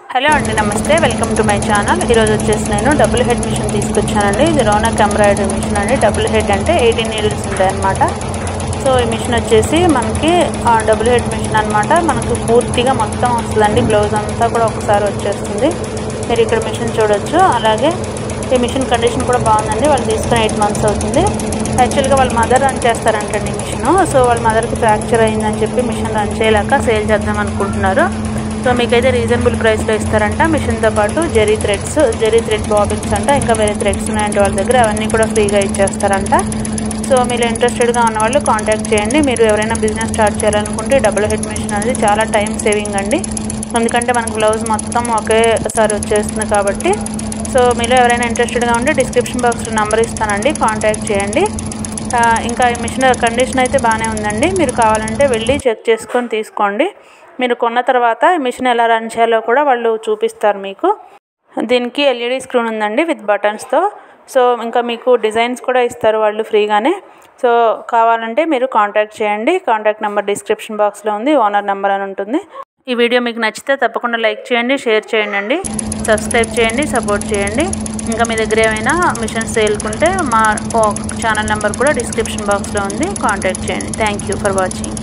hello అండి నమస్తే welcome to my channel ఈరోజు వచ్చేసి నేను డబుల్ హెడ్ మిషన్ తీసుకొచ్చానండి ఇది రోనక్ ఎంబ్రాయిడరీ మిషన్ అండి డబుల్ హెడ్ అంటే ఎయిటీన్ నీడిల్స్ ఉంటాయి అనమాట సో ఈ మిషన్ వచ్చేసి మనకి ఆ డబుల్ హెడ్ మిషన్ అనమాట మనకు పూర్తిగా మొత్తం వస్తుందండి బ్లౌజ్ అంతా కూడా ఒకసారి వచ్చేస్తుంది మీరు ఇక్కడ మిషన్ చూడొచ్చు అలాగే ఈ మిషన్ కండిషన్ కూడా బాగుందండి వాళ్ళు తీసుకుని ఎయిట్ మంత్స్ అవుతుంది యాక్చువల్గా వాళ్ళ మదర్ రన్ చేస్తారంటండి మిషన్ సో వాళ్ళ మదర్కి ఫ్రాక్చర్ అయిందని చెప్పి మిషన్ రన్ చేయలేక సేల్ చేద్దాం అనుకుంటున్నారు సో మీకైతే రీజనబుల్ ప్రైస్లో ఇస్తారంట మిషన్తో పాటు zari threads zari thread bobbins అంట ఇంకా వేరే థ్రెడ్స్ ఉన్నాయంటే వాళ్ళ దగ్గర అవన్నీ కూడా ఫ్రీగా ఇచ్చేస్తారంట సో మీరు ఇంట్రెస్టెడ్గా ఉన్న వాళ్ళు కాంటాక్ట్ చేయండి మీరు ఎవరైనా బిజినెస్ స్టార్ట్ చేయాలనుకుంటే డబుల్ హెడ్ మిషన్ అనేది చాలా టైం సేవింగ్ అండి ఎందుకంటే మనకు బ్లౌజ్ మొత్తం ఒకేసారి వచ్చేస్తుంది కాబట్టి సో మీరు ఎవరైనా ఇంట్రెస్టెడ్గా ఉంటే డిస్క్రిప్షన్ బాక్స్లో నెంబర్ ఇస్తానండి కాంటాక్ట్ చేయండి ఆ, ఇంకా ఈ మిషన్ కండిషన్ అయితే బాగానే ఉందండి మీరు కావాలంటే వెళ్ళి చెక్ చేసుకొని తీసుకోండి మీరు కొన్న తర్వాత ఈ మిషన్ ఎలా రన్ చేయాలో కూడా వాళ్ళు చూపిస్తారు మీకు దీనికి ఎల్ఈడి స్క్రీన్ ఉందండి విత్ బటన్స్తో సో ఇంకా మీకు డిజైన్స్ కూడా ఇస్తారు వాళ్ళు ఫ్రీగానే సో కావాలంటే మీరు కాంటాక్ట్ చేయండి కాంటాక్ట్ నెంబర్ డిస్క్రిప్షన్ బాక్స్లో ఉంది ఓనర్ నెంబర్ అని ఉంటుంది ఈ వీడియో మీకు నచ్చితే తప్పకుండా లైక్ చేయండి షేర్ చేయండి అండి సబ్స్క్రైబ్ చేయండి సపోర్ట్ చేయండి ఇంకా మీ దగ్గర ఏమైనా మిషన్స్ సేల్కుంటే మా ఛానల్ నెంబర్ కూడా డిస్క్రిప్షన్ బాక్స్లో ఉంది కాంటాక్ట్ చేయండి థ్యాంక్ యూ ఫర్ వాచింగ్